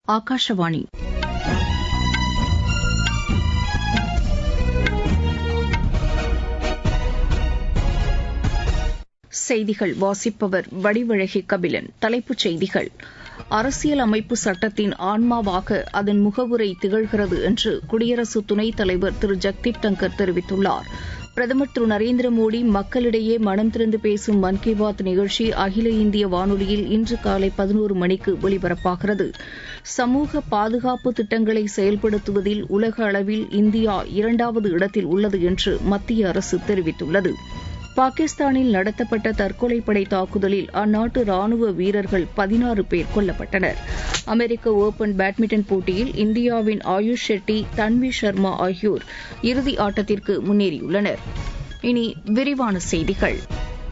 ஆகாஷவாணி செய்திகள் வாசிப்பவர் வடிவழகி கபிலன் தலைப்புச் செய்திகள் அரசியல் அமைப்பு சட்டத்தின் ஆன்மாவாக அதன் முகவுரை திகழ்கிறது என்று குடியரசு துணைத் தலைவர் திரு ஜக்தீப் தங்கர் தெரிவித்துள்ளார் பிரதமர் திரு நரேந்திர மோடி மக்களிடையே மனம் திறந்து பேசும் மன் கி பாத் நிகழ்ச்சி அகில இந்திய வானொலியில் இன்று காலை பதினோரு மணிக்கு ஒலிபரப்பாகிறது சமூக பாதுகாப்பு திட்டங்களை செயல்படுத்துவதில் உலக அளவில் இந்தியா இரண்டாவது இடத்தில் உள்ளது என்று மத்திய அரசு தெரிவித்துள்ளது பாகிஸ்தானில் நடத்தப்பட்ட தற்கொலைப்படை தாக்குதலில் அந்நாட்டு ராணுவ வீரர்கள் பதினாறு பேர் கொல்லப்பட்டனர் அமெரிக்க ஒபன் பேட்மிண்டன் போட்டியில் இந்தியாவின் ஆயுஷ் ஷெட்டி தன்வி சர்மா ஆகியோர் இறுதி ஆட்டத்திற்கு முன்னேறியுள்ளனர் இனி விரிவான செய்திகள்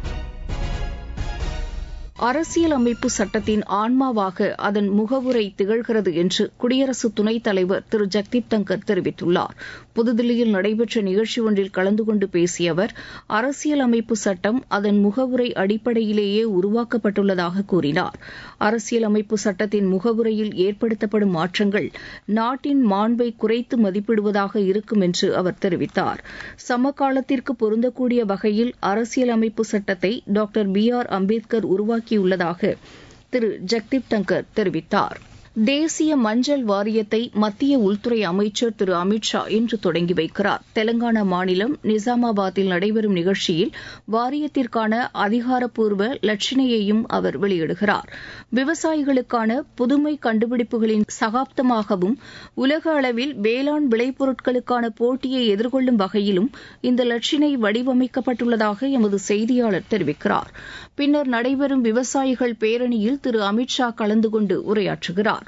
அரசியல் அமைப்பு சட்டத்தின் ஆன்மாவாக அதன் முகவுரை திகழ்கிறது என்று குடியரசு துணைத் தலைவர் திரு ஜக்தீப் தங்கர் தெரிவித்துள்ளார் புதுதில்லியில் நடைபெற்ற நிகழ்ச்சி ஒன்றில் கலந்து கொண்டு பேசிய அவர் அரசியல் அமைப்பு சட்டம் அதன் முகவுரை அடிப்படையிலேயே உருவாக்கப்பட்டுள்ளதாக கூறினார் அரசியல் அமைப்பு சட்டத்தின் முகவுரையில் ஏற்படுத்தப்படும் மாற்றங்கள் நாட்டின் மாண்பை குறைத்து மதிப்பிடுவதாக இருக்கும் என்று அவர் தெரிவித்தார் சமகாலத்திற்கு பொருந்தக்கூடிய வகையில் அரசியல் அமைப்பு சட்டத்தை டாக்டர் பி ஆர் அம்பேத்கர் உருவாக்கி உருவாக்கியுள்ளதாக திரு ஜக்தீப் டங்கர் தெரிவித்தார் தேசிய மஞ்சள் வாரியத்தை மத்திய உள்துறை அமைச்சர் திரு அமித் ஷா இன்று தொடங்கி வைக்கிறார் தெலங்கானா மாநிலம் நிசாமாபாத்தில் நடைபெறும் நிகழ்ச்சியில் வாரியத்திற்கான அதிகாரப்பூர்வ லட்சணையையும் அவர் வெளியிடுகிறார் விவசாயிகளுக்கான புதுமை கண்டுபிடிப்புகளின் சகாப்தமாகவும் உலக அளவில் வேளாண் விளைபொருட்களுக்கான போட்டியை எதிர்கொள்ளும் வகையிலும் இந்த லட்சினை வடிவமைக்கப்பட்டுள்ளதாக எமது செய்தியாளர் தெரிவிக்கிறார் பின்னர் நடைபெறும் விவசாயிகள் பேரணியில் திரு அமித் ஷா கலந்து கொண்டு உரையாற்றுகிறார்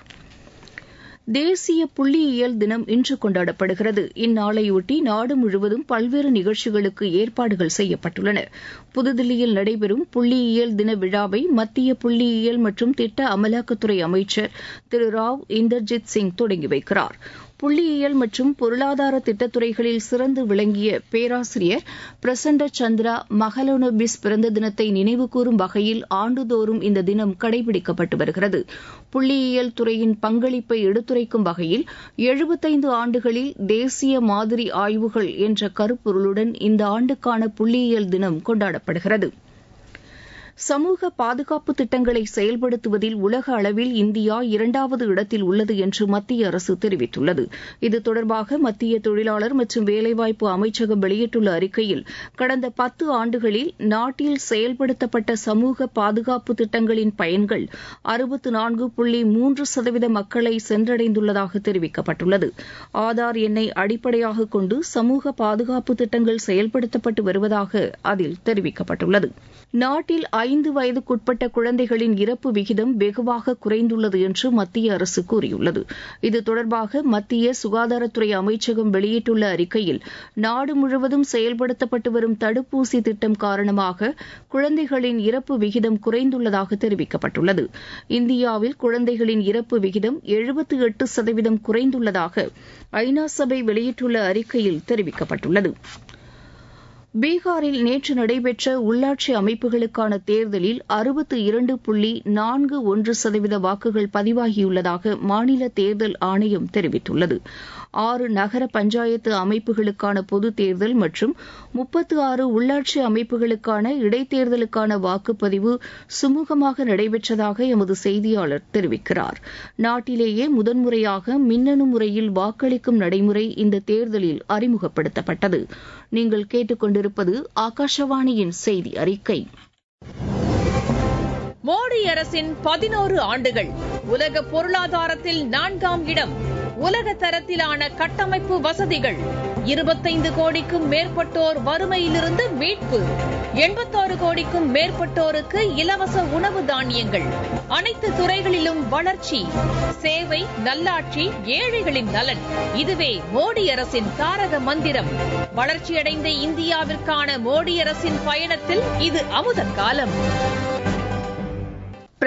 தேசிய புள்ளியியல் தினம் இன்று கொண்டாடப்படுகிறது இந்நாளையொட்டி நாடு முழுவதும் பல்வேறு நிகழ்ச்சிகளுக்கு ஏற்பாடுகள் செய்யப்பட்டுள்ளன புதுதில்லியில் நடைபெறும் புள்ளியியல் தின விழாவை மத்திய புள்ளியியல் மற்றும் திட்ட அமலாக்கத்துறை அமைச்சர் திரு ராவ் இந்தர்ஜித் சிங் தொடங்கி வைக்கிறார் புள்ளியியல் மற்றும் பொருளாதார திட்டத்துறைகளில் சிறந்து விளங்கிய பேராசிரியர் பிரசண்ட சந்திரா மகளோனபிஸ் பிறந்த தினத்தை நினைவுகூரும் வகையில் ஆண்டுதோறும் இந்த தினம் கடைபிடிக்கப்பட்டு வருகிறது புள்ளியியல் துறையின் பங்களிப்பை எடுத்துரைக்கும் வகையில் எழுபத்தைந்து ஆண்டுகளில் தேசிய மாதிரி ஆய்வுகள் என்ற கருப்பொருளுடன் இந்த ஆண்டுக்கான புள்ளியியல் தினம் கொண்டாடப்படுகிறது சமூக பாதுகாப்பு திட்டங்களை செயல்படுத்துவதில் உலக அளவில் இந்தியா இரண்டாவது இடத்தில் உள்ளது என்று மத்திய அரசு தெரிவித்துள்ளது இது தொடர்பாக மத்திய தொழிலாளர் மற்றும் வேலைவாய்ப்பு அமைச்சகம் வெளியிட்டுள்ள அறிக்கையில் கடந்த பத்து ஆண்டுகளில் நாட்டில் செயல்படுத்தப்பட்ட சமூக பாதுகாப்பு திட்டங்களின் பயன்கள் அறுபத்து நான்கு புள்ளி மூன்று சதவீத மக்களை சென்றடைந்துள்ளதாக தெரிவிக்கப்பட்டுள்ளது ஆதார் எண்ணை அடிப்படையாக கொண்டு சமூக பாதுகாப்பு திட்டங்கள் செயல்படுத்தப்பட்டு வருவதாக அதில் தெரிவிக்கப்பட்டுள்ளது நாட்டில் ஐந்து வயதுக்குட்பட்ட குழந்தைகளின் இறப்பு விகிதம் வெகுவாக குறைந்துள்ளது என்று மத்திய அரசு கூறியுள்ளது இது தொடர்பாக மத்திய சுகாதாரத்துறை அமைச்சகம் வெளியிட்டுள்ள அறிக்கையில் நாடு முழுவதும் செயல்படுத்தப்பட்டு வரும் தடுப்பூசி திட்டம் காரணமாக குழந்தைகளின் இறப்பு விகிதம் குறைந்துள்ளதாக தெரிவிக்கப்பட்டுள்ளது இந்தியாவில் குழந்தைகளின் இறப்பு விகிதம் எழுபத்து எட்டு சதவீதம் குறைந்துள்ளதாக ஐநா சபை வெளியிட்டுள்ள அறிக்கையில் தெரிவிக்கப்பட்டுள்ளது பீகாரில் நேற்று நடைபெற்ற உள்ளாட்சி அமைப்புகளுக்கான தேர்தலில் அறுபத்து இரண்டு புள்ளி நான்கு ஒன்று சதவீத வாக்குகள் பதிவாகியுள்ளதாக மாநில தேர்தல் ஆணையம் தெரிவித்துள்ளது ஆறு நகர பஞ்சாயத்து அமைப்புகளுக்கான பொதுத் தேர்தல் மற்றும் முப்பத்து ஆறு உள்ளாட்சி அமைப்புகளுக்கான இடைத்தேர்தலுக்கான வாக்குப்பதிவு சுமூகமாக நடைபெற்றதாக எமது செய்தியாளர் தெரிவிக்கிறார் நாட்டிலேயே முதன்முறையாக மின்னணு முறையில் வாக்களிக்கும் நடைமுறை இந்த தேர்தலில் அறிமுகப்படுத்தப்பட்டது நீங்கள் கேட்டுக்கொண்டிருப்பது ஆகாஷவாணியின் செய்தி அறிக்கை மோடி அரசின் பதினோரு ஆண்டுகள் உலக பொருளாதாரத்தில் நான்காம் இடம் உலக தரத்திலான கட்டமைப்பு வசதிகள் இருபத்தைந்து கோடிக்கும் மேற்பட்டோர் வறுமையிலிருந்து மீட்பு எண்பத்தாறு கோடிக்கும் மேற்பட்டோருக்கு இலவச உணவு தானியங்கள் அனைத்து துறைகளிலும் வளர்ச்சி சேவை நல்லாட்சி ஏழைகளின் நலன் இதுவே மோடி அரசின் தாரக மந்திரம் வளர்ச்சியடைந்த இந்தியாவிற்கான மோடி அரசின் பயணத்தில் இது அமுத காலம்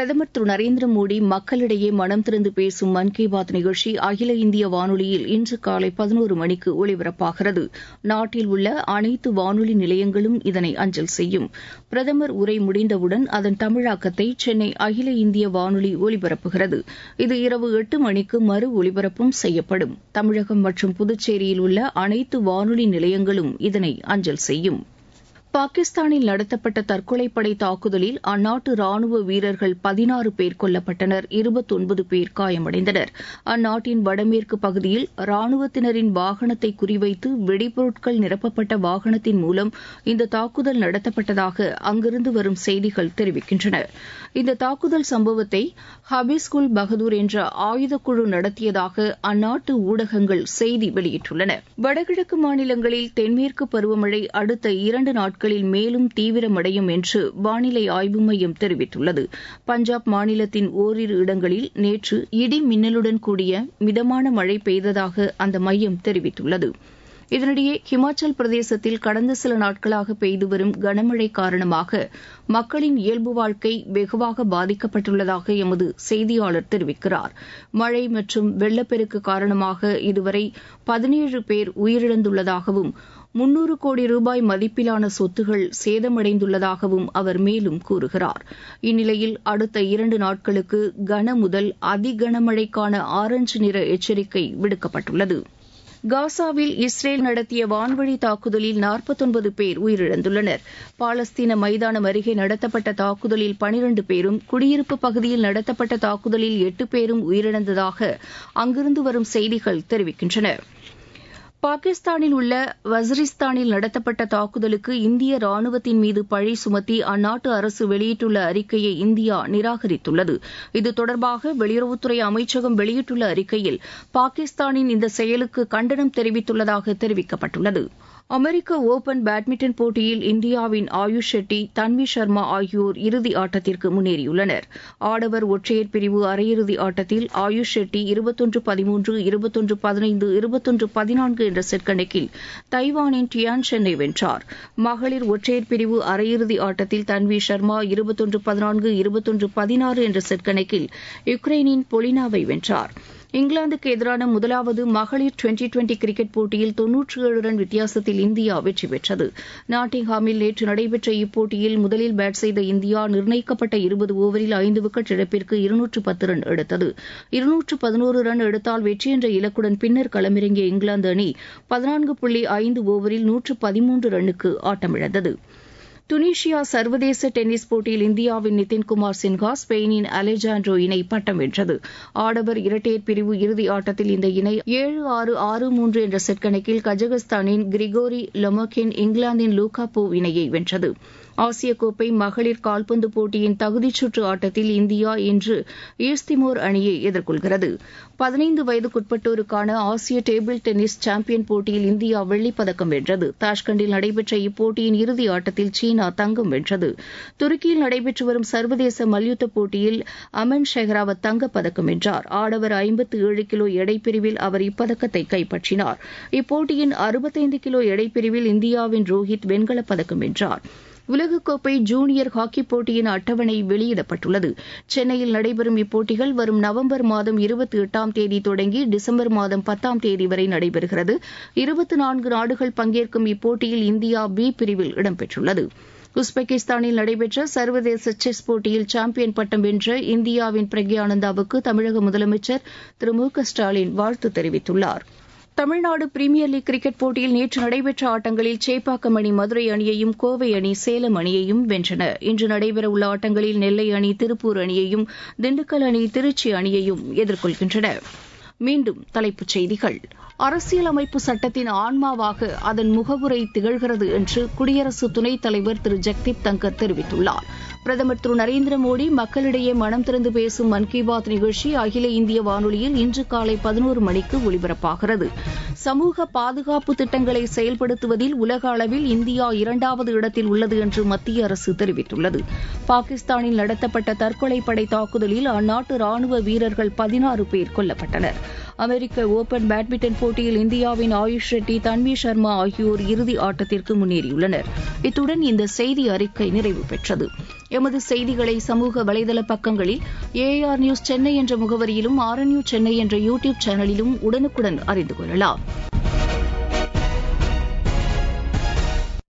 பிரதமர் திரு நரேந்திர மோடி மக்களிடையே மனம் திறந்து பேசும் மன் கி பாத் நிகழ்ச்சி அகில இந்திய வானொலியில் இன்று காலை பதினோரு மணிக்கு ஒலிபரப்பாகிறது நாட்டில் உள்ள அனைத்து வானொலி நிலையங்களும் இதனை அஞ்சல் செய்யும் பிரதமர் உரை முடிந்தவுடன் அதன் தமிழாக்கத்தை சென்னை அகில இந்திய வானொலி ஒலிபரப்புகிறது இது இரவு எட்டு மணிக்கு மறு ஒலிபரப்பும் செய்யப்படும் தமிழகம் மற்றும் புதுச்சேரியில் உள்ள அனைத்து வானொலி நிலையங்களும் இதனை அஞ்சல் செய்யும் பாகிஸ்தானில் நடத்தப்பட்ட தற்கொலைப்படை தாக்குதலில் அந்நாட்டு ராணுவ வீரர்கள் பதினாறு பேர் கொல்லப்பட்டனர் இருபத்தொன்பது பேர் காயமடைந்தனர் அந்நாட்டின் வடமேற்கு பகுதியில் ராணுவத்தினரின் வாகனத்தை குறிவைத்து வெடிபொருட்கள் நிரப்பப்பட்ட வாகனத்தின் மூலம் இந்த தாக்குதல் நடத்தப்பட்டதாக அங்கிருந்து வரும் செய்திகள் தெரிவிக்கின்றன இந்த தாக்குதல் சம்பவத்தை ஹபிஸ்குல் பகதூர் என்ற ஆயுதக்குழு நடத்தியதாக அந்நாட்டு ஊடகங்கள் செய்தி வெளியிட்டுள்ளன வடகிழக்கு மாநிலங்களில் தென்மேற்கு பருவமழை அடுத்த இரண்டு நாட்கள் நாட்களில் மேலும் தீவிரமடையும் என்று வானிலை ஆய்வு மையம் தெரிவித்துள்ளது பஞ்சாப் மாநிலத்தின் ஓரிரு இடங்களில் நேற்று இடி மின்னலுடன் கூடிய மிதமான மழை பெய்ததாக அந்த மையம் தெரிவித்துள்ளது இதனிடையே ஹிமாச்சல் பிரதேசத்தில் கடந்த சில நாட்களாக பெய்து வரும் கனமழை காரணமாக மக்களின் இயல்பு வாழ்க்கை வெகுவாக பாதிக்கப்பட்டுள்ளதாக எமது செய்தியாளர் தெரிவிக்கிறார் மழை மற்றும் வெள்ளப்பெருக்கு காரணமாக இதுவரை பதினேழு பேர் உயிரிழந்துள்ளதாகவும் முன்னூறு கோடி ரூபாய் மதிப்பிலான சொத்துகள் சேதமடைந்துள்ளதாகவும் அவர் மேலும் கூறுகிறார் இந்நிலையில் அடுத்த இரண்டு நாட்களுக்கு கன முதல் அதிகனமழைக்கான ஆரஞ்சு நிற எச்சரிக்கை விடுக்கப்பட்டுள்ளது காசாவில் இஸ்ரேல் நடத்திய வான்வழி தாக்குதலில் நாற்பத்தொன்பது பேர் உயிரிழந்துள்ளனர் பாலஸ்தீன மைதானம் அருகே நடத்தப்பட்ட தாக்குதலில் பனிரண்டு பேரும் குடியிருப்பு பகுதியில் நடத்தப்பட்ட தாக்குதலில் எட்டு பேரும் உயிரிழந்ததாக அங்கிருந்து வரும் செய்திகள் தெரிவிக்கின்றன பாகிஸ்தானில் உள்ள வசிரிஸ்தானில் நடத்தப்பட்ட தாக்குதலுக்கு இந்திய ராணுவத்தின் மீது பழி சுமத்தி அந்நாட்டு அரசு வெளியிட்டுள்ள அறிக்கையை இந்தியா நிராகரித்துள்ளது இது தொடர்பாக வெளியுறவுத்துறை அமைச்சகம் வெளியிட்டுள்ள அறிக்கையில் பாகிஸ்தானின் இந்த செயலுக்கு கண்டனம் தெரிவித்துள்ளதாக தெரிவிக்கப்பட்டுள்ளது அமெரிக்க ஒபன் பேட்மிண்டன் போட்டியில் இந்தியாவின் ஆயுஷ் ஷெட்டி தன்வி சர்மா ஆகியோர் இறுதி ஆட்டத்திற்கு முன்னேறியுள்ளனர் ஆடவர் ஒற்றையர் பிரிவு அரையிறுதி ஆட்டத்தில் ஆயுஷ் ஷெட்டி இருபத்தொன்று பதிமூன்று இருபத்தொன்று பதினைந்து இருபத்தொன்று பதினான்கு என்ற செட் கணக்கில் தைவானின் டியான் சென்னை வென்றார் மகளிர் ஒற்றையர் பிரிவு அரையிறுதி ஆட்டத்தில் தன்வி சர்மா இருபத்தொன்று பதினான்கு இருபத்தொன்று பதினாறு என்ற செட் கணக்கில் யுக்ரைனின் பொலினாவை வென்றார் இங்கிலாந்துக்கு எதிரான முதலாவது மகளிர் டுவெண்டி டுவெண்டி கிரிக்கெட் போட்டியில் தொன்னூற்றி ஏழு ரன் வித்தியாசத்தில் இந்தியா வெற்றி பெற்றது நாட்டிங்ஹாமில் நேற்று நடைபெற்ற இப்போட்டியில் முதலில் பேட் செய்த இந்தியா நிர்ணயிக்கப்பட்ட இருபது ஓவரில் ஐந்து விக்கெட் இழப்பிற்கு இருநூற்று பத்து ரன் எடுத்தது இருநூற்று பதினோரு ரன் எடுத்தால் வெற்றி என்ற இலக்குடன் பின்னர் களமிறங்கிய இங்கிலாந்து அணி பதினான்கு புள்ளி ஐந்து ஓவரில் நூற்று பதிமூன்று ரன்னுக்கு ஆட்டமிழந்தது துனிஷியா சர்வதேச டென்னிஸ் போட்டியில் இந்தியாவின் நிதின்குமார் சின்ஹா ஸ்பெயினின் அலெஜாண்ட்ரோ இணை பட்டம் வென்றது ஆடவர் இரட்டையர் பிரிவு இறுதி ஆட்டத்தில் இந்த இணை ஏழு ஆறு ஆறு மூன்று என்ற செட் கணக்கில் கஜகஸ்தானின் கிரிகோரி லொமோகின் இங்கிலாந்தின் லூகா இணையை வென்றது ஆசிய கோப்பை மகளிர் கால்பந்து போட்டியின் தகுதிச் சுற்று ஆட்டத்தில் இந்தியா இன்று ஈஸ்திமோர் அணியை எதிர்கொள்கிறது பதினைந்து வயதுக்குட்பட்டோருக்கான ஆசிய டேபிள் டென்னிஸ் சாம்பியன் போட்டியில் இந்தியா வெள்ளிப்பதக்கம் வென்றது தாஷ்கண்டில் நடைபெற்ற இப்போட்டியின் இறுதி ஆட்டத்தில் சீனா தங்கம் வென்றது துருக்கியில் நடைபெற்று வரும் சர்வதேச மல்யுத்த போட்டியில் அமன் ஷெஹ்ராவத் தங்கப்பதக்கம் வென்றார் ஆடவர் ஐம்பத்து ஏழு கிலோ எடைப்பிரிவில் அவர் இப்பதக்கத்தை கைப்பற்றினார் இப்போட்டியின் அறுபத்தைந்து கிலோ எடைப்பிரிவில் இந்தியாவின் ரோஹித் வெண்கலப் பதக்கம் வென்றார் உலகக்கோப்பை ஜூனியர் ஹாக்கி போட்டியின் அட்டவணை வெளியிடப்பட்டுள்ளது சென்னையில் நடைபெறும் இப்போட்டிகள் வரும் நவம்பர் மாதம் இருபத்தி எட்டாம் தேதி தொடங்கி டிசம்பர் மாதம் பத்தாம் தேதி வரை நடைபெறுகிறது இருபத்தி நான்கு நாடுகள் பங்கேற்கும் இப்போட்டியில் இந்தியா பி பிரிவில் இடம்பெற்றுள்ளது உஸ்பெகிஸ்தானில் நடைபெற்ற சர்வதேச செஸ் போட்டியில் சாம்பியன் பட்டம் வென்ற இந்தியாவின் பிரக்யானந்தாவுக்கு தமிழக முதலமைச்சர் திரு மு க ஸ்டாலின் வாழ்த்து தெரிவித்துள்ளார் தமிழ்நாடு பிரீமியர் லீக் கிரிக்கெட் போட்டியில் நேற்று நடைபெற்ற ஆட்டங்களில் சேப்பாக்கம் அணி மதுரை அணியையும் கோவை அணி சேலம் அணியையும் வென்றன இன்று நடைபெறவுள்ள ஆட்டங்களில் நெல்லை அணி திருப்பூர் அணியையும் திண்டுக்கல் அணி திருச்சி அணியையும் எதிர்கொள்கின்றன மீண்டும் தலைப்புச் செய்திகள் அரசியலமைப்பு சட்டத்தின் ஆன்மாவாக அதன் முகவுரை திகழ்கிறது என்று குடியரசு துணைத் தலைவர் திரு ஜெக்தீப் தங்கர் தெரிவித்துள்ளார் பிரதமர் திரு நரேந்திர மோடி மக்களிடையே மனம் திறந்து பேசும் மன் கி பாத் நிகழ்ச்சி அகில இந்திய வானொலியில் இன்று காலை பதினோரு மணிக்கு ஒலிபரப்பாகிறது சமூக பாதுகாப்பு திட்டங்களை செயல்படுத்துவதில் உலக அளவில் இந்தியா இரண்டாவது இடத்தில் உள்ளது என்று மத்திய அரசு தெரிவித்துள்ளது பாகிஸ்தானில் நடத்தப்பட்ட தற்கொலை படை தாக்குதலில் அந்நாட்டு ராணுவ வீரர்கள் பதினாறு பேர் கொல்லப்பட்டனர் அமெரிக்க ஓபன் பேட்மிண்டன் போட்டியில் இந்தியாவின் ஆயுஷ் ஷெட்டி தன்வி சர்மா ஆகியோர் இறுதி ஆட்டத்திற்கு முன்னேறியுள்ளனர் இத்துடன் இந்த செய்தி அறிக்கை நிறைவு பெற்றது எமது செய்திகளை சமூக வலைதள பக்கங்களில் ஏஆர் நியூஸ் சென்னை என்ற முகவரியிலும் ஆர் நியூஸ் சென்னை என்ற யூடியூப் சேனலிலும் உடனுக்குடன் அறிந்து கொள்ளலாம்